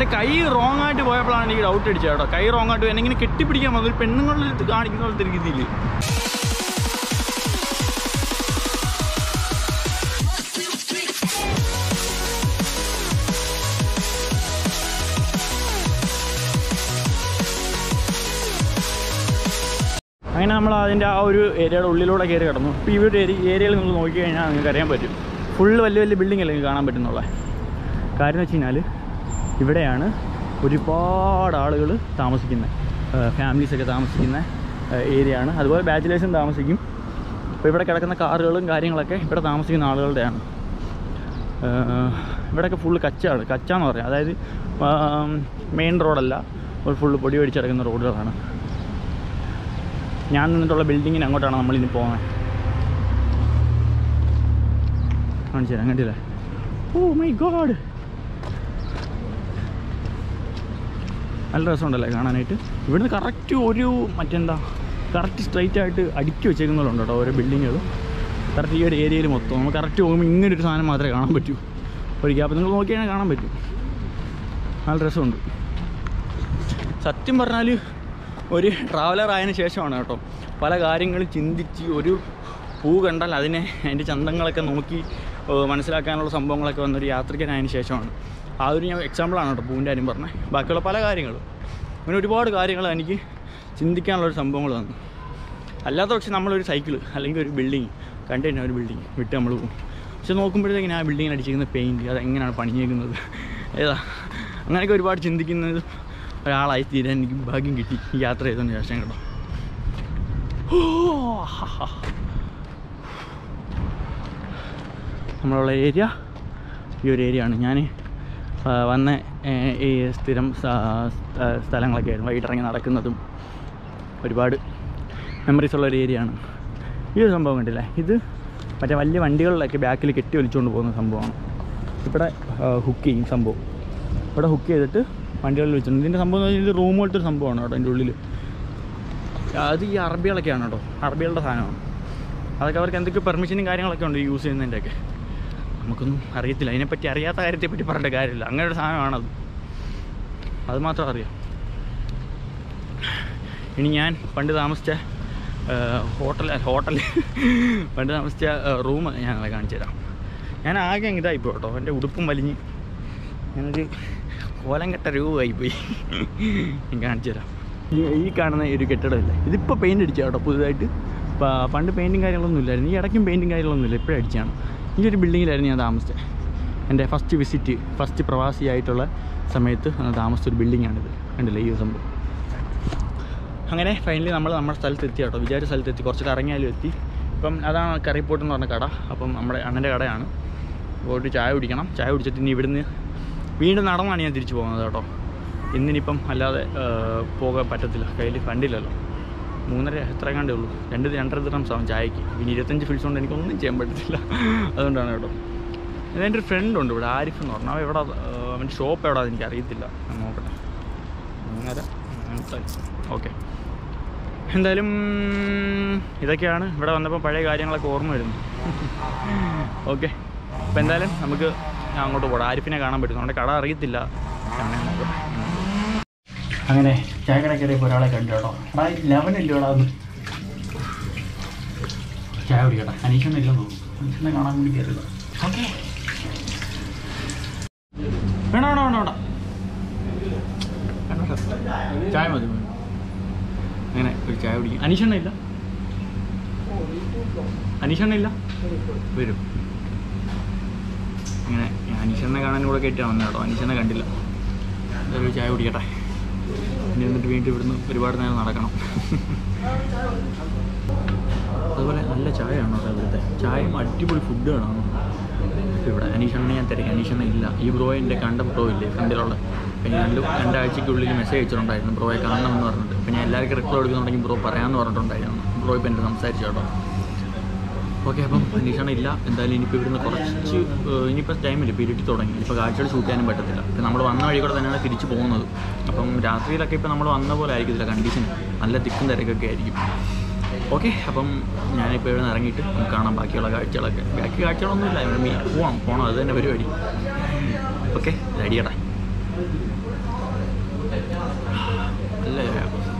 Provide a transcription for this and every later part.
എൻ്റെ കൈ റോങ് ആയിട്ട് പോയപ്പോഴാണ് എനിക്ക് ഡൗട്ട് അടിച്ചത് കേട്ടോ കൈ റോങ് ആയിട്ട് എന്നെ ഇങ്ങനെ കെട്ടിപ്പിടിക്കാൻ വന്നു ഒരു പെണ്ണുങ്ങളുടെ അടുത്ത് കാണിക്കുന്ന പോലത്തെ രീതിയിൽ അങ്ങനെ നമ്മൾ അതിൻ്റെ ആ ഒരു ഏരിയയുടെ ഉള്ളിലൂടെ കയറി കിടന്നു ഇപ്പോൾ ഈ ഒരു ഏരിയ ഏരിയയിൽ നിങ്ങൾ നോക്കിക്കഴിഞ്ഞാൽ നിങ്ങൾക്ക് അറിയാൻ പറ്റും ഫുള്ള് വലിയ വലിയ ബിൽഡിംഗ് അല്ലേ നിങ്ങൾക്ക് കാണാൻ പറ്റുന്നുള്ള കാര്യം എന്ന് വെച്ച് കഴിഞ്ഞാൽ ഇവിടെയാണ് ഒരുപാട് ആളുകൾ താമസിക്കുന്നത് ഫാമിലീസൊക്കെ താമസിക്കുന്ന ഏരിയ ആണ് അതുപോലെ ബാച്ചിലേഴ്സും താമസിക്കും അപ്പോൾ ഇവിടെ കിടക്കുന്ന കാറുകളും കാര്യങ്ങളൊക്കെ ഇവിടെ താമസിക്കുന്ന ആളുകളുടെയാണ് ഏഹ് ഇവിടെയൊക്കെ ഫുള്ള് കച്ചാണ് കച്ചാന്ന് പറയാം അതായത് മെയിൻ റോഡല്ല ഒരു ഫുള്ള് പൊടി പിടിച്ച് കിടക്കുന്ന റോഡുകളാണ് ഞാൻ നിന്നിട്ടുള്ള ബിൽഡിങ്ങിന് അങ്ങോട്ടാണ് നമ്മളിനി പോകുന്നത് കാണിച്ചു തരാം കണ്ടില്ലേ ഓ മൈ ഗോഡ് നല്ല രസമുണ്ടല്ലേ കാണാനായിട്ട് ഇവിടുന്ന് കറക്റ്റ് ഒരു മറ്റെന്താ കറക്റ്റ് സ്ട്രൈറ്റ് ആയിട്ട് അടുക്കി വെച്ചേക്കുന്നുണ്ട് കേട്ടോ ഓരോ ബിൽഡിങ്ങുകൾ കറക്റ്റ് ഈ ഒരു ഏരിയയിൽ മൊത്തം നമുക്ക് കറക്റ്റ് പോകുമ്പോൾ ഇങ്ങനെ ഒരു സാധനം മാത്രമേ കാണാൻ പറ്റൂ ഒരു ഗ്യാപ്പ് നിങ്ങൾ നോക്കിയാൽ കാണാൻ പറ്റും നല്ല രസമുണ്ട് സത്യം പറഞ്ഞാൽ ഒരു ട്രാവലർ ആയതിനു ശേഷമാണ് കേട്ടോ പല കാര്യങ്ങളും ചിന്തിച്ച് ഒരു പൂ കണ്ടാൽ അതിനെ അതിൻ്റെ ചന്തങ്ങളൊക്കെ നോക്കി ഏഹ് മനസ്സിലാക്കാനുള്ള സംഭവങ്ങളൊക്കെ വന്നൊരു യാത്രികനായതിനു ശേഷമാണ് ആ ഒരു ഞാൻ എക്സാമ്പിളാണ് കേട്ടോ പൂവിൻ്റെ കാര്യം പറഞ്ഞത് ബാക്കിയുള്ള പല കാര്യങ്ങളും അങ്ങനെ ഒരുപാട് കാര്യങ്ങൾ എനിക്ക് ചിന്തിക്കാനുള്ളൊരു സംഭവങ്ങൾ വന്നു അല്ലാത്ത പക്ഷെ നമ്മളൊരു സൈക്കിൾ അല്ലെങ്കിൽ ഒരു ബിൽഡിങ് കണ്ടു കഴിഞ്ഞാൽ ഒരു ബിൽഡിങ് വിട്ട് നമ്മൾ പോകും പക്ഷെ നോക്കുമ്പോഴത്തേക്കിന് ആ ബിൽഡിങ്ങിന് അടിച്ചിരിക്കുന്ന പെയിൻറ്റ് അതെങ്ങനെയാണ് പണിഞ്ഞേക്കുന്നത് ഏതാ അങ്ങനെയൊക്കെ ഒരുപാട് ചിന്തിക്കുന്നത് ഒരാളായി തീരാൻ എനിക്ക് ഭാഗ്യം കിട്ടി ഈ യാത്ര ചെയ്തതിന് ശേഷം കേട്ടോ ഓ, ഹാ, ഹാ. നമ്മളുള്ള ഏരിയ ഈ ഒരു ഏരിയ ആണ് ഞാൻ വന്ന ഏ, ഈ സ്ഥിരം സ- സ്ഥ- സ്ഥലങ്ങളൊക്കെ ആയിരുന്നു വൈകിട്ടിറങ്ങി നടക്കുന്നതും ഒരുപാട് മെമ്മറീസ് ഉള്ള ഒരു ഏരിയ ആണ് ഈ ഒരു സംഭവം കണ്ടില്ലേ ഇത് മറ്റേ വലിയ വണ്ടികളിലൊക്കെ ബാക്കിൽ കെട്ടി വലിച്ചുകൊണ്ട് പോകുന്ന സംഭവമാണ് ഇവിടെ ഹുക്ക് ചെയ്യും സംഭവം ഇവിടെ ഹുക്ക് ചെയ്തിട്ട് വണ്ടികളിൽ വെച്ചിട്ടുണ്ട് ഇതിൻ്റെ സംഭവം എന്ന് പറഞ്ഞാൽ ഇത് റൂം പോലത്തെ ഒരു സംഭവമാണ് കേട്ടോ അതിൻ്റെ ഉള്ളിൽ അത് ഈ അറബികളൊക്കെയാണ് കേട്ടോ അറബികളുടെ സാധനമാണ് അതൊക്കെ അവർക്ക് എന്തൊക്കെ പെർമിഷനും കാര്യങ്ങളൊക്കെ ഉണ്ട് യൂസ് ചെയ്യുന്നതിൻ്റെയൊക്കെ നമുക്കൊന്നും അറിയത്തില്ല അതിനെപ്പറ്റി അറിയാത്ത കാര്യത്തെ പറ്റി പറഞ്ഞിട്ട് കാര്യമില്ല അങ്ങനെ ഒരു സാധനമാണത് അത് മാത്രം അറിയാം ഇനി ഞാൻ പണ്ട് താമസിച്ച ഹോട്ടൽ ഹോട്ടൽ പണ്ട് താമസിച്ച റൂം ഞാൻ നിങ്ങളെ കാണിച്ചു തരാം ഞാൻ ആകെ ഇതായിപ്പോ കേട്ടോ എൻ്റെ ഉടുപ്പും വലിഞ്ഞ് ഞാനൊരു കോലം കെട്ട രൂപമായിപ്പോയി ഞാൻ കാണിച്ചു തരാം ഈ- ഈ കാണുന്ന ഈ ഒരു കെട്ടിടമില്ലേ ഇതിപ്പോൾ പെയിൻ്റ് അടിച്ച കേട്ടോ പുതുതായിട്ട് പ- പണ്ട് പെയിൻറ്റും കാര്യങ്ങളൊന്നും ഇല്ലായിരുന്നു ഈ ഇടയ്ക്കും പെയിൻറ്റും കാര്യങ്ങളൊന്നും ഇല്ല ഇപ്പോഴും അടിച്ചാണ് ഈ ഒരു ബിൽഡിങ്ങിലായിരുന്നു ഞാൻ താമസിച്ചത് എൻ്റെ ഫസ്റ്റ് വിസിറ്റ് ഫസ്റ്റ് പ്രവാസിയായിട്ടുള്ള സമയത്ത് അന്ന് താമസിച്ച ഒരു ബിൽഡിങ്ങാണിത് കണ്ടില്ലേ ഈ ഒരു സംഭവം അങ്ങനെ ഫൈനലി നമ്മൾ നമ്മുടെ സ്ഥലത്ത് എത്തി കേട്ടോ വിചാരിച്ച സ്ഥലത്ത് എത്തി കുറച്ച് ഇറങ്ങിയാലും എത്തി ഇപ്പം അതാണ് കറിപ്പോട്ട് എന്ന് പറഞ്ഞ കട അപ്പം നമ്മുടെ അണ്ണൻ്റെ കടയാണ് പോയിട്ട് ചായ കുടിക്കണം ചായ കുടിച്ചിട്ട് ഇനി ഇവിടുന്ന് വീണ്ടും നടന്നാണ് ഞാൻ തിരിച്ചു പോകുന്നത് കേട്ടോ ഇന്നിനിപ്പം അല്ലാതെ ആ, പോകാൻ പറ്റത്തില്ല കയ്യിൽ ഫണ്ടില്ലല്ലോ മൂന്നര എത്ര കണ്ടേ ഉള്ളൂ രണ്ട് രണ്ടര ദിറംസ് ആവും ചായക്ക് പിന്നെ ഇരുപത്തഞ്ച് ഫിൽസ് കൊണ്ട് എനിക്കൊന്നും ചെയ്യാൻ പറ്റത്തില്ല അതുകൊണ്ടാണ് കേട്ടോ എൻ്റെ ഒരു ഫ്രണ്ട് ഉണ്ട് ഇവിടെ ആരിഫ് എന്ന് പറഞ്ഞു അവൻ എവിടെ അവൻ്റെ ഷോപ്പ് എവിടെയാണെന്ന് എനിക്ക് അറിയത്തില്ല ഞാൻ നോക്കട്ടെ മൂന്നര ഓക്കെ എന്തായാലും ഇതൊക്കെയാണ് ഇവിടെ വന്നപ്പോൾ പഴയ കാര്യങ്ങളൊക്കെ ഓർമ്മ വരുന്നു ഓക്കെ അപ്പോൾ എന്തായാലും നമുക്ക് ഞാൻ അങ്ങോട്ട് പോടാം ആരിഫിനെ കാണാൻ പറ്റും നമ്മുടെ കട അറിയത്തില്ല അങ്ങനെ നോക്കട്ടെ അങ്ങനെ ചായക്കട കയറിയപ്പോൾ ഒരാളെ കണ്ടു കേട്ടോ എടാ ലെവൻ ഇല്ലോടാ അത് ചായ കുടിക്കട്ടെ അനീഷൊന്നും ഇല്ലെന്ന് തോന്നുന്നു അനീഷനെ കാണാൻ വേണ്ടി കയറിയതാ ഓക്കെ വേണ്ട വേണ്ട വേണ്ട വേണ്ട വേണ്ട. ചായ മതി മതി. അങ്ങനെ ഒരു ചായ കുടിക്കും അനീഷണ്ണ ഇല്ല അനീഷണ്ണ ഇല്ല വരും അങ്ങനെ ഞാൻ അനീഷണ്ണെ കാണാൻ കൂടെ കയറ്റിയാണ് വന്നത് കേട്ടോ അനീഷണ്ണെ കണ്ടില്ല എന്തായാലും ഒരു ചായ കുടിക്കട്ടെ ഇനി എന്നിട്ട് വീണ്ടും ഇവിടുന്ന് ഒരുപാട് നേരം നടക്കണം അതുപോലെ നല്ല ചായയാണോ കേട്ടോ ഇവിടുത്തെ ചായയും അടിപൊളി ഫുഡുകളാണ് ഇവിടെ അനീഷണ്ണനെ ഞാൻ തിരക്കി അനീഷണ്ണ ഇല്ല ഈ ബ്രോ എൻ്റെ കണ്ട ബ്രോ ഇല്ലേ ഫ്രണ്ടിലുള്ള അപ്പം ഞാൻ രണ്ട് രണ്ടാഴ്ചയ്ക്കുള്ളിൽ മെസ്സേജ് അയച്ചിട്ടുണ്ടായിരുന്നു ബ്രോയെ കാണണമെന്ന് പറഞ്ഞിട്ട് അപ്പം ഞാൻ എല്ലാവർക്കും റിപ്ലൈ കൊടുക്കുന്നുണ്ടെങ്കിൽ ബ്രോ പറയാമെന്ന് പറഞ്ഞിട്ടുണ്ടായിരുന്നു ബ്രോ ഇപ്പം എൻ്റെ സംസാരിച്ചു കേട്ടോ ഓക്കെ അപ്പം അന്വേഷണം ഇല്ല എന്തായാലും ഇനിയിപ്പോൾ ഇവിടുന്ന് കുറച്ച് ഏഹ്, ഇനിയിപ്പോൾ ടൈമില്ല ഇപ്പോൾ ഇരുട്ടി തുടങ്ങി ഇപ്പോൾ കാഴ്ചകൾ ഷൂട്ട് ചെയ്യാനും പറ്റത്തില്ല ഇപ്പം നമ്മൾ വന്ന വഴി കൂടെ തന്നെയാണ് തിരിച്ച് പോകുന്നത് അപ്പം രാത്രിയിലൊക്കെ ഇപ്പോൾ നമ്മൾ വന്ന പോലെ ആയിരിക്കത്തില്ല കണ്ടീഷൻ നല്ല തിക്കും തിരക്കൊക്കെ ആയിരിക്കും ഓക്കെ അപ്പം ഞാനിപ്പോൾ ഇവിടെ നിന്ന് ഇറങ്ങിയിട്ട് നമുക്ക് കാണാം ബാക്കിയുള്ള കാഴ്ചകളൊക്കെ ബാക്കി കാഴ്ചകളൊന്നുമില്ല ഇവിടെ മീ പോവാം പോകണം അത് തന്നെ പരിപാടി ഓക്കെ റെഡിയടാ നല്ല ചായ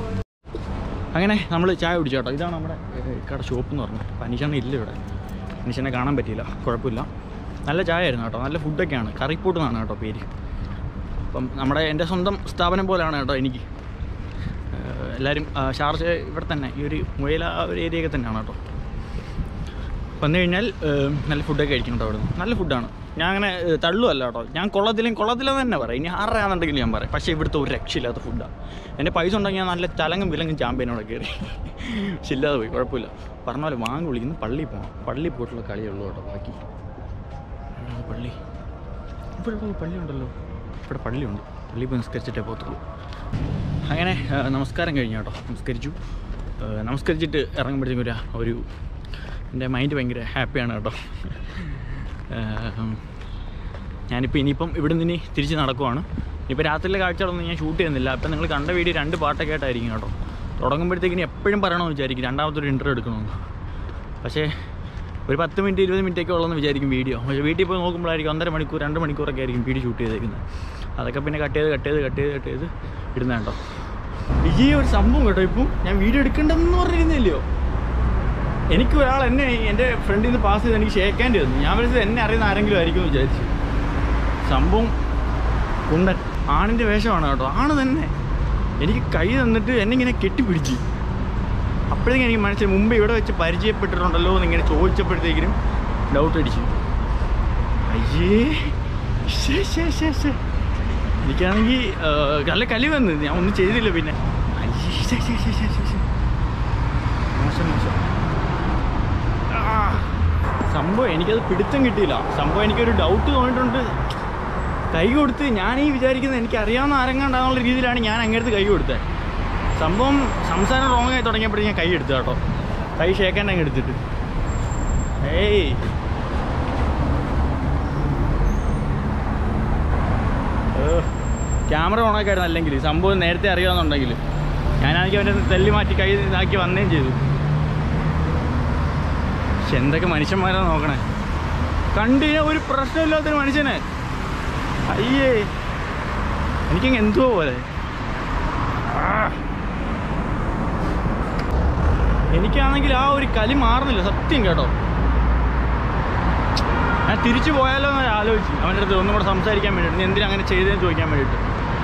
അങ്ങനെ നമ്മൾ ചായ കുടിച്ചു കേട്ടോ ഇതാണ് നമ്മുടെ ഏഹ്, കട ഷോപ്പ് എന്ന് പറഞ്ഞത് പനീഷണ്ണ ഇല്ല ഇവിടെ പനീഷനെ കാണാൻ പറ്റിയില്ല കുഴപ്പമില്ല നല്ല ചായ ആയിരുന്നു കേട്ടോ നല്ല ഫുഡൊക്കെയാണ് കറിപ്പൂട്ട് എന്നാണ് കേട്ടോ പേര് അപ്പം നമ്മുടെ എൻ്റെ സ്വന്തം സ്ഥാപനം പോലെയാണ് കേട്ടോ എനിക്ക് ഏഹ്, എല്ലാവരും ആ, ഷാർജ ഇവിടെ തന്നെ ഈ ഒരു മുയല ആ ഒരു ഏരിയയൊക്കെ തന്നെയാണ് കേട്ടോ വന്നു കഴിഞ്ഞാൽ ഏഹ്, നല്ല ഫുഡൊക്കെ കഴിക്കുന്നുണ്ട് അവിടെ നിന്ന് നല്ല ഫുഡാണ് ഞാൻ അങ്ങനെ ഏഹ്, തള്ളുമല്ല കേട്ടോ ഞാൻ കൊള്ളത്തില്ലെങ്കിൽ കൊള്ളത്തില്ലെന്ന് തന്നെ പറയാം ഇനി ആറാണെന്നുണ്ടെങ്കിൽ ഞാൻ പറയാം പക്ഷേ ഇവിടുത്തെ ഒരു രക്ഷയില്ലാത്ത ഫുഡാണ് എൻ്റെ പൈസ ഉണ്ടെങ്കിൽ ഞാൻ നല്ല ചലങ്ങും വിലങ്ങും ചാമ്പ്യനോടെ കയറി പക്ഷെ ഇല്ലാതെ പോയി കുഴപ്പമില്ല പറഞ്ഞ പോലെ വാങ്ങി വിളിക്കുന്നു പള്ളിയിൽ പോകണം പള്ളിയിൽ പോയിട്ടുള്ള കളിയുള്ളൂ കേട്ടോ ബാക്കി ആ, പള്ളി ഇവിടെ ഒരു പള്ളി ഉണ്ടല്ലോ ഇവിടെ പള്ളിയുണ്ട് പള്ളി പോയി നിസ്കരിച്ചിട്ടേ പോകത്തുള്ളൂ അങ്ങനെ ആ, നമസ്കാരം കഴിഞ്ഞു കേട്ടോ നമസ്കരിച്ചു ആ, നമസ്കരിച്ചിട്ട് ഇറങ്ങുമ്പോഴത്തേക്കും ഒരു ഒരു എൻ്റെ മൈൻഡ് ഭയങ്കര ഹാപ്പിയാണ് കേട്ടോ ആ, ഞാനിപ്പോൾ ഇനിയിപ്പം ഇവിടെ നിന്ന് ഇനി തിരിച്ച് നടക്കുവാണ് ഇപ്പോൾ രാത്രിയിലെ കാഴ്ചകളൊന്നും ഞാൻ ഷൂട്ട് ചെയ്യുന്നില്ല അപ്പം നിങ്ങൾ കണ്ട വീഡിയോ രണ്ട് പാട്ടൊക്കെ ആയിട്ടായിരിക്കും കേട്ടോ തുടങ്ങുമ്പോഴത്തേക്കിനി എപ്പോഴും പറയണമെന്ന് വിചാരിക്കും രണ്ടാമതൊരു ഇൻ്റർവ്യൂ എടുക്കണമെന്ന് പക്ഷേ ഒരു പത്ത് മിനിറ്റ് ഇരുപത് മിനിറ്റ് ഒക്കെ ഉള്ളതെന്ന് വിചാരിക്കും വീഡിയോ പക്ഷേ വീട്ടിൽ പോയി നോക്കുമ്പോഴായിരിക്കും ഒന്നര മണിക്കൂർ രണ്ട് മണിക്കൂറൊക്കെ ആയിരിക്കും വീഡിയോ ഷൂട്ട് ചെയ്തേക്കുന്നത് അതൊക്കെ പിന്നെ കട്ട് ചെയ്ത് കട്ട് ചെയ്ത് കട്ട് ചെയ്ത് കട്ട് ചെയ്ത് ഇടുന്ന കേട്ടോ ഈ ഒരു സംഭവം കേട്ടോ ഇപ്പം ഞാൻ വീഡിയോ എടുക്കണ്ടെന്ന് പറഞ്ഞിരുന്നില്ലയോ എനിക്ക് ഒരാൾ എന്നെ എൻ്റെ ഫ്രണ്ടിൽ നിന്ന് പാസ് ചെയ്ത് എനിക്ക് ഷേക്കാൻ്റെ തന്നു ഞാൻ വിളിച്ചത് എന്നെ അറിയുന്ന ആരെങ്കിലും ആയിരിക്കും എന്ന് വിചാരിച്ചു സംഭവം കുണ്ടൻ ആണിൻ്റെ വേഷമാണ് കേട്ടോ ആണ് തന്നെ എനിക്ക് കൈ തന്നിട്ട് എന്നെ ഇങ്ങനെ കെട്ടിപ്പിടിച്ച് അപ്പോഴത്തേക്കും എനിക്ക് മനസ്സിൽ മുമ്പ് ഇവിടെ വെച്ച് പരിചയപ്പെട്ടിട്ടുണ്ടല്ലോ എന്ന് ഇങ്ങനെ ചോദിച്ചപ്പോഴത്തേക്കിനും ഡൗട്ട് അടിച്ചു അയ്യേ ശ്ശേ, ശ്ശേ, ശ്ശേ, ശ്ശേ. എനിക്കാണെങ്കിൽ ആ, നല്ല കലി വന്ന് ഞാൻ ഒന്നും ചെയ്തില്ല പിന്നെ അയ്യേ, ശ്ശേ, ശ്ശേ, ശ്ശേ, ശ്ശേ, ശ്ശേ, ശ്ശേ. മോശം മോശം ആ, സംഭവം എനിക്കത് പിടുത്തം കിട്ടിയില്ല സംഭവം എനിക്കൊരു ഡൗട്ട് തോന്നിയിട്ടുണ്ട് കൈ കൊടുത്ത് ഞാൻ ഈ വിചാരിക്കുന്നത് എനിക്ക് അറിയാവുന്ന ആരെങ്ങാണ്ടാന്നുള്ള രീതിയിലാണ് ഞാൻ അങ്ങടുത്ത് കൈ കൊടുത്തത് സംഭവം സംസാരം റോങ് ആയി തുടങ്ങിയപ്പോഴേ ഞാൻ കൈ എടുത്തു കേട്ടോ കൈ ഷേക്കാൻ അങ്ങ് എടുത്തിട്ട് ഏയ് ക്യാമറ ഓണാക്കായിരുന്നു അല്ലെങ്കിൽ സംഭവം നേരത്തെ അറിയാമെന്നുണ്ടെങ്കിൽ ഞാനാണെങ്കിൽ അവൻ്റെ തല്ലി മാറ്റി കൈ ഇതാക്കി വന്നേം ചെയ്തു പക്ഷെ എന്തൊക്കെ മനുഷ്യന്മാരാ നോക്കണേ കണ്ടു കഴിഞ്ഞാൽ ഒരു പ്രശ്നമില്ലാത്തൊരു മനുഷ്യനെ അയ്യേ എനിക്കങ്ങ് എന്തോ പോലെ ആ. എനിക്കാണെങ്കിൽ ആ ഒരു കലി മാറുന്നില്ല സത്യം കേട്ടോ ഞാൻ തിരിച്ചു പോയാലോ എന്ന് ആലോചിച്ചു അവൻ്റെ അടുത്ത് ഒന്നും കൂടെ സംസാരിക്കാൻ വേണ്ടിയിട്ട് നീ എന്തിനാ അങ്ങനെ ചെയ്തതെന്ന് ചോദിക്കാൻ വേണ്ടിയിട്ട്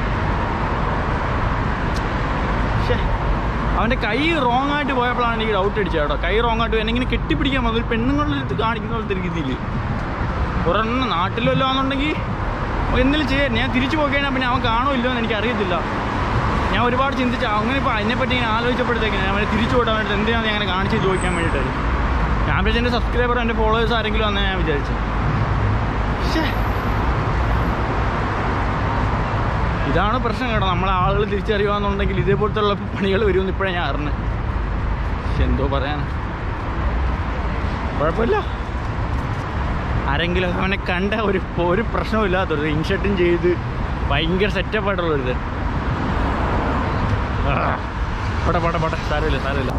പക്ഷേ അവൻ്റെ കൈ റോങ് ആയിട്ട് പോയപ്പോഴാണ് എനിക്ക് ഡൗട്ട് അടിച്ചത് കേട്ടോ കൈ റോങ് ആയിട്ട് എന്നെ ഇങ്ങനെ കെട്ടിപ്പിടിക്കാൻ വന്നു ഒരു പെണ്ണുങ്ങളുടെ അടുത്ത് കാണിക്കുന്ന പോലത്തെ രീതിയിൽ ഒരെണ്ണം നാട്ടിലല്ലോ ആണെന്നുണ്ടെങ്കിൽ എന്തെങ്കിലും ചെയ്യാൻ ഞാൻ തിരിച്ചു പോയി കഴിഞ്ഞാൽ പിന്നെ അവൻ കാണുമില്ലോ എന്ന് എനിക്ക് അറിയത്തില്ല ഞാൻ ഒരുപാട് ചിന്തിച്ച അങ്ങനെ ഇപ്പോൾ അതിനെപ്പറ്റി ഇങ്ങനെ ആലോചിച്ചപ്പോഴത്തേക്കിന് ഞാൻ അവനെ തിരിച്ചു പോയിട്ട് അവൻ്റെ എന്തിനാണ് ഞാൻ അങ്ങനെ കാണിച്ച് ചോദിക്കാൻ വേണ്ടിയിട്ടായിരുന്നു ഞാൻ വിചാരിച്ച എൻ്റെ സബ്സ്ക്രൈബർ എൻ്റെ ഫോളോവേഴ്സ് ആരെങ്കിലും വന്നാൽ ഞാൻ വിചാരിച്ചു ശ്ശേ. ഇതാണ് പ്രശ്നം കേട്ടോ നമ്മളെ ആളുകൾ തിരിച്ചറിയുകയെന്നുണ്ടെങ്കിൽ ഇതേപോലത്തെ ഉള്ള പണികൾ വരുമെന്ന് ഇപ്പോഴേ ഞാൻ അറിഞ്ഞത് പക്ഷെ എന്തോ പറയാൻ കുഴപ്പമില്ല ആരെങ്കിലും അവനെ കണ്ട ഒരു ഒരു പ്രശ്നമില്ലാത്തൊരു ഇൻഷർട്ടും ചെയ്ത് ഭയങ്കര സെറ്റപ്പ് ആയിട്ടുള്ള ഒരു പട പട പട സാരമില്ല സാരമില്ല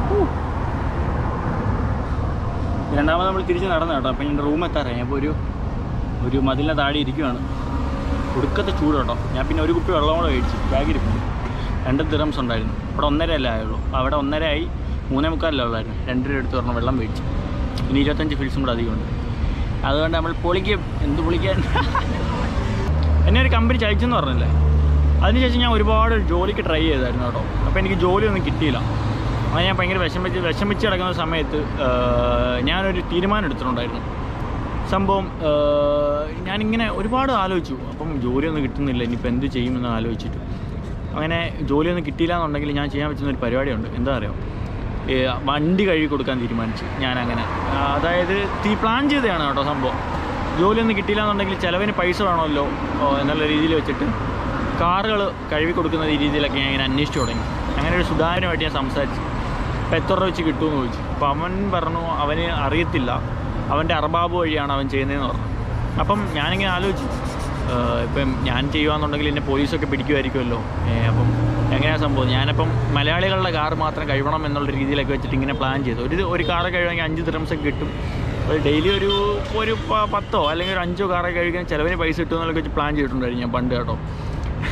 രണ്ടാമത് നമ്മൾ തിരിച്ച് നടന്നു കേട്ടോ അപ്പം എൻ്റെ റൂം എത്താറായി അപ്പോൾ ഒരു ഒരു മതിലിനെ താഴെ ഇരിക്കുവാണ് ഒടുക്കത്തെ ചൂട് കേട്ടോ ഞാൻ പിന്നെ ഒരു കുപ്പി വെള്ളം കൂടെ മേടിച്ചു ബാഗിരിപ്പുണ്ട് രണ്ട് ദിറംസ് ഉണ്ടായിരുന്നു ഇവിടെ ഒന്നര അല്ലേ ആയുള്ളൂ അപ്പോൾ അവിടെ ഒന്നര ആയി മൂന്നേ മുക്കാലല്ലേ ഉള്ളായിരുന്നു രണ്ടര എടുത്ത് പറഞ്ഞ വെള്ളം മേടിച്ചു ഇനി ഇരുപത്തഞ്ച് ഫിൽസും കൂടെ അധികമുണ്ട് അതുകൊണ്ട് നമ്മൾ പൊളിക്കും എന്ത് പൊളിക്കാൻ എന്നെ ഒരു കമ്പനി ചയച്ചെന്ന് പറഞ്ഞില്ലേ അതിനുശേഷം ഞാൻ ഒരുപാട് ജോലിക്ക് ട്രൈ ചെയ്തായിരുന്നു കേട്ടോ അപ്പോൾ എനിക്ക് ജോലിയൊന്നും കിട്ടിയില്ല അങ്ങനെ ഞാൻ ഭയങ്കര വിഷമിച്ച് വിഷമിച്ച് കിടക്കുന്ന സമയത്ത് ആ, ഞാനൊരു തീരുമാനം എടുത്തിട്ടുണ്ടായിരുന്നു സംഭവം ആ, ഞാനിങ്ങനെ ഒരുപാട് ആലോചിച്ചു അപ്പം ജോലിയൊന്നും കിട്ടുന്നില്ല ഇനിയിപ്പോൾ എന്ത് ചെയ്യുമെന്ന് ആലോചിച്ചിട്ട് അങ്ങനെ ജോലിയൊന്നും കിട്ടിയില്ല എന്നുണ്ടെങ്കിൽ ഞാൻ ചെയ്യാൻ പറ്റുന്ന ഒരു പരിപാടിയുണ്ട് എന്താ അറിയാം ഈ വണ്ടി കഴുകി കൊടുക്കാൻ തീരുമാനിച്ചു ഞാനങ്ങനെ ആ, അതായത് തീ പ്ലാൻ ചെയ്തതാണ് കേട്ടോ സംഭവം ജോലിയൊന്നും കിട്ടിയില്ല എന്നുണ്ടെങ്കിൽ ചിലവിന് പൈസ വേണമല്ലോ ഓ, എന്നുള്ള രീതിയിൽ വെച്ചിട്ട് കാറുകൾ കഴുകി കൊടുക്കുന്ന രീതിയിലൊക്കെ ഞാൻ ഇങ്ങനെ അന്വേഷിച്ചു തുടങ്ങി അങ്ങനെ ഒരു സുധാകരനുമായിട്ട് ഞാൻ സംസാരിച്ചു അപ്പോൾ എത്ര രൂപ വെച്ച് കിട്ടുമെന്ന് ചോദിച്ചു അപ്പോൾ അവൻ പറഞ്ഞു അവന് അറിയത്തില്ല അവൻ്റെ അർബാബ് വഴിയാണ് അവൻ ചെയ്യുന്നതെന്ന് പറഞ്ഞു അപ്പം ഞാനിങ്ങനെ ആലോചിച്ചു ഏഹ് ഇപ്പം ഞാൻ ചെയ്യുകയാണെന്നുണ്ടെങ്കിൽ എന്നെ പോലീസൊക്കെ പിടിക്കുമായിരിക്കുമല്ലോ ഏഹ് അപ്പം എങ്ങനെയാണ് സംഭവം ഞാനപ്പം മലയാളികളുടെ കാർ മാത്രം കഴിവണം എന്നുള്ള രീതിയിലൊക്കെ വെച്ചിട്ട് ഇങ്ങനെ പ്ലാൻ ചെയ്തു ഒരു ഒരു കാറ് കഴിവണമെങ്കിൽ അഞ്ച് ദിറംസൊക്കെ കിട്ടും ഒരു ഡെയിലി ഒരു ഒരു പ- പത്തോ അല്ലെങ്കിൽ ഒരു അഞ്ചോ കാറൊക്കെ കഴിക്കാൻ ചിലവിന് പൈസ കിട്ടുമെന്നൊക്കെ വെച്ച് പ്ലാൻ ചെയ്തിട്ടുണ്ടായിരുന്നു ഞാൻ പണ്ട് കേട്ടോ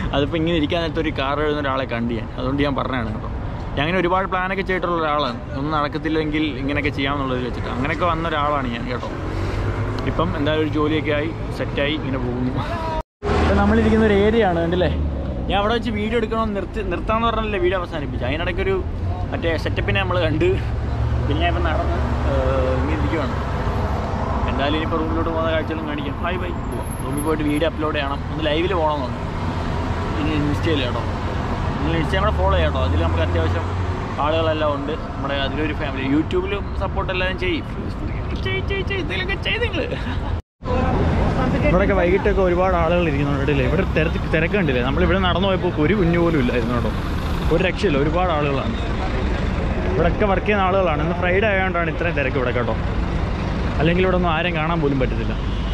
അതിപ്പോൾ ഇങ്ങനെ ഇരിക്കാൻ നേരത്തെ ഒരു കാർ എഴുതുന്ന ഒരാളെ കണ്ടു ഞാൻ അതുകൊണ്ട് ഞാൻ പറഞ്ഞതാണ് കേട്ടോ ഞാൻ അങ്ങനെ ഒരുപാട് പ്ലാനൊക്കെ ചെയ്തിട്ടുള്ള ഒരാളാണ് ഒന്നും നടക്കത്തില്ലെങ്കിൽ ഇങ്ങനെയൊക്കെ ചെയ്യാമെന്നുള്ളത് വെച്ചിട്ട് അങ്ങനെയൊക്കെ വന്ന ഒരാളാണ് ഞാൻ കേട്ടോ ഇപ്പം എന്തായാലും ഒരു ജോലിയൊക്കെ ആയി സെറ്റായി ഇങ്ങനെ പോകുന്നു ഇപ്പം നമ്മളിരിക്കുന്ന ഒരു ഏരിയ ആണ് കണ്ടില്ലേ ഞാൻ അവിടെ വെച്ച് വീഡിയോ എടുക്കണമെന്ന് നിർത്തി നിർത്താന്ന് പറഞ്ഞല്ലേ വീഡിയോ അവസാനിപ്പിച്ചു അതിനിടയ്ക്ക് ഒരു മറ്റേ സെറ്റപ്പിനെ നമ്മൾ കണ്ട് പിന്നെ ഞാൻ ഇപ്പം നടന്ന് ഏഹ്, ഇങ്ങനെ ഇരിക്കുവാണ് എന്തായാലും ഇനിയിപ്പോൾ റൂമിലോട്ട് പോകുന്ന കാഴ്ചകളും കാണിക്കാം ബൈ ബൈ പോവാം റൂമിൽ പോയിട്ട് വീഡിയോ അപ്ലോഡ് ചെയ്യണം ഒന്ന് ലൈവിൽ പോകണമെന്നുണ്ട് ഇനി ഇൻസ്റ്റയിൽ കേട്ടോ നിങ്ങൾ ഇൻസ്റ്റയും കൂടെ ഫോളോ ചെയ്യാം കേട്ടോ അതിൽ നമുക്ക് അത്യാവശ്യം ആളുകളെല്ലാം ഉണ്ട് നമ്മുടെ അതിലൊരു ഫാമിലി യൂട്യൂബിലും സപ്പോർട്ട് എല്ലാവരും ചെയ്യും ചെയ്യ് ചെയ്യ് ചെയ്യ് എന്തെങ്കിലുമൊക്കെ ചെയ്ത് നിങ്ങൾ ഇവിടെയൊക്കെ വൈകിട്ടൊക്കെ ഒരുപാട് ആളുകൾ ഇരിക്കുന്നുണ്ട് ഇല്ലേ ഇവിടെ തിരക്ക് തിരക്ക് കണ്ടില്ലേ നമ്മളിവിടെ നടന്നു പോയപ്പോൾ ഒരു കുഞ്ഞു പോലും ഇല്ലായിരുന്നു കേട്ടോ ഒരു രക്ഷയില്ല ഒരുപാട് ആളുകളാണ് ഇവിടെയൊക്കെ വർക്ക് ചെയ്യുന്ന ആളുകളാണ് ഇന്ന് ഫ്രൈഡേ ആയതുകൊണ്ടാണ് ഇത്രയും തിരക്ക് ഇവിടെ കേട്ടോ അല്ലെങ്കിൽ ഇവിടെ ഒന്നും ആരെയും കാണാൻ പോലും പറ്റത്തില്ല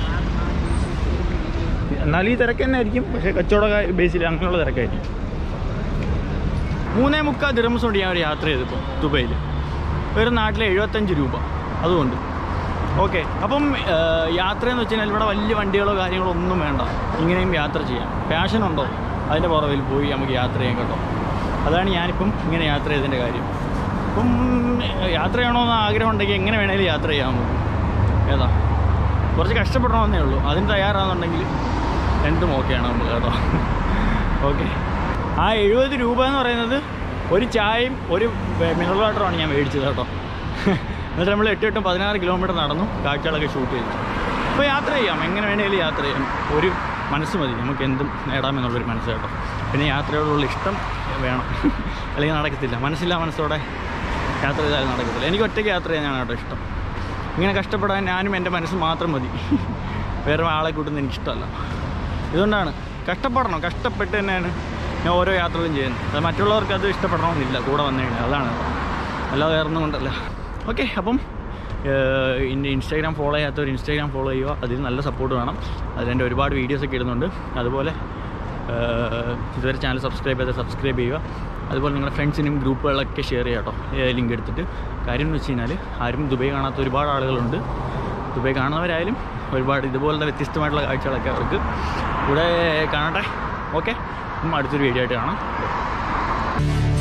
എന്നാൽ ഈ തിരക്ക് തന്നെ ആയിരിക്കും പക്ഷേ കച്ചവട ബേസിൽ അങ്ങനെയുള്ള തിരക്കായിരിക്കും മൂന്നേ മുക്കാൽ ദിറംസ് കൊണ്ട് ഞാൻ ഒരു യാത്ര ചെയ്തിപ്പോൾ ദുബൈയിൽ ഒരു നാട്ടിലെ എഴുപത്തഞ്ച് രൂപ അതുകൊണ്ട് ഓക്കെ അപ്പം ഏഹ്, യാത്രയെന്ന് വെച്ച് കഴിഞ്ഞാൽ ഇവിടെ വലിയ വണ്ടികളോ കാര്യങ്ങളോ ഒന്നും വേണ്ട ഇങ്ങനെയും യാത്ര ചെയ്യാം പാഷൻ ഉണ്ടോ അതിൻ്റെ പുറകിൽ പോയി നമുക്ക് യാത്ര ചെയ്യാൻ കേട്ടോ അതാണ് ഞാനിപ്പം ഇങ്ങനെ യാത്ര ചെയ്തതിൻ്റെ കാര്യം ഇപ്പം ഏഹ്, യാത്ര ചെയ്യണമെന്ന് ആഗ്രഹം ഉണ്ടെങ്കിൽ എങ്ങനെ വേണേലും യാത്ര ചെയ്യാൻ നമുക്ക് ഏതാ കുറച്ച് കഷ്ടപ്പെടണമെന്നേ ഉള്ളൂ അതിന് തയ്യാറാണെന്നുണ്ടെങ്കിൽ രണ്ടും ഓക്കെയാണ് നമ്മൾ കേട്ടോ ഓക്കെ ആ എഴുപത് രൂപ എന്ന് പറയുന്നത് ഒരു ചായയും ഒരു മിനറൽ വാട്ടറുമാണ് ഞാൻ മേടിച്ചത് കേട്ടോ എന്നിട്ട് നമ്മൾ എട്ട് എട്ടും പതിനാറ് കിലോമീറ്റർ നടന്നു കാഴ്ചകളൊക്കെ ഷൂട്ട് ചെയ്തു അപ്പോൾ യാത്ര ചെയ്യാം എങ്ങനെ വേണേലും യാത്ര ചെയ്യാം ഒരു മനസ്സ് മതി നമുക്ക് എന്തും നേടാമെന്നുള്ളൊരു മനസ്സ് കേട്ടോ പിന്നെ യാത്രയോടുള്ള ഇഷ്ടം വേണം അല്ലെങ്കിൽ നടക്കത്തില്ല മനസ്സില്ല മനസ്സോടെ യാത്ര ചെയ്താൽ നടക്കത്തില്ല എനിക്ക് ഒറ്റയ്ക്ക് യാത്ര ചെയ്യാനാണ് കേട്ടോ ഇഷ്ടം ഇങ്ങനെ കഷ്ടപ്പെടാൻ ഞാനും എൻ്റെ മനസ്സ് മാത്രം മതി വേറെ ആളെ കൂട്ടുന്നത് എനിക്കിഷ്ടമല്ല ഇതുകൊണ്ടാണ് കഷ്ടപ്പെടണം കഷ്ടപ്പെട്ട് തന്നെയാണ് ഞാൻ ഓരോ യാത്രകളും ചെയ്യുന്നത് അത് മറ്റുള്ളവർക്ക് അത് ഇഷ്ടപ്പെടണമെന്നില്ല കൂടെ വന്നു കഴിഞ്ഞാൽ അതാണ് അല്ലാതെ വേറെ ഒന്നും കൊണ്ടല്ല ഓക്കെ അപ്പം ഏഹ്, ഇൻ- ഇൻസ്റ്റാഗ്രാം ഫോളോ ചെയ്യാത്തവർ ഇൻസ്റ്റാഗ്രാം ഫോളോ ചെയ്യുക അതിൽ നല്ല സപ്പോർട്ട് വേണം അതിൻ്റെ ഒരുപാട് വീഡിയോസൊക്കെ ഇടുന്നുണ്ട് അതുപോലെ ഏഹ്, ഇതുവരെ ചാനൽ സബ്സ്ക്രൈബ് ചെയ്ത് സബ്സ്ക്രൈബ് ചെയ്യുക അതുപോലെ നിങ്ങളുടെ ഫ്രണ്ട്സിനും ഗ്രൂപ്പുകളിലൊക്കെ ഷെയർ ചെയ്യുക കേട്ടോ ലിങ്ക് എടുത്തിട്ട് കാര്യം എന്ന് വെച്ച് കഴിഞ്ഞാൽ ആരും ദുബൈ കാണാത്ത ഒരുപാട് ആളുകളുണ്ട് ദുബൈ കാണുന്നവരായാലും ഒരുപാട് ഇതുപോലത്തെ വ്യത്യസ്തമായിട്ടുള്ള കാഴ്ചകളൊക്കെ അവർക്ക് ഇവിടെ കാണട്ടെ ഓക്കെ അടുത്തൊരു വീഡിയോ ആയിട്ട് കാണാം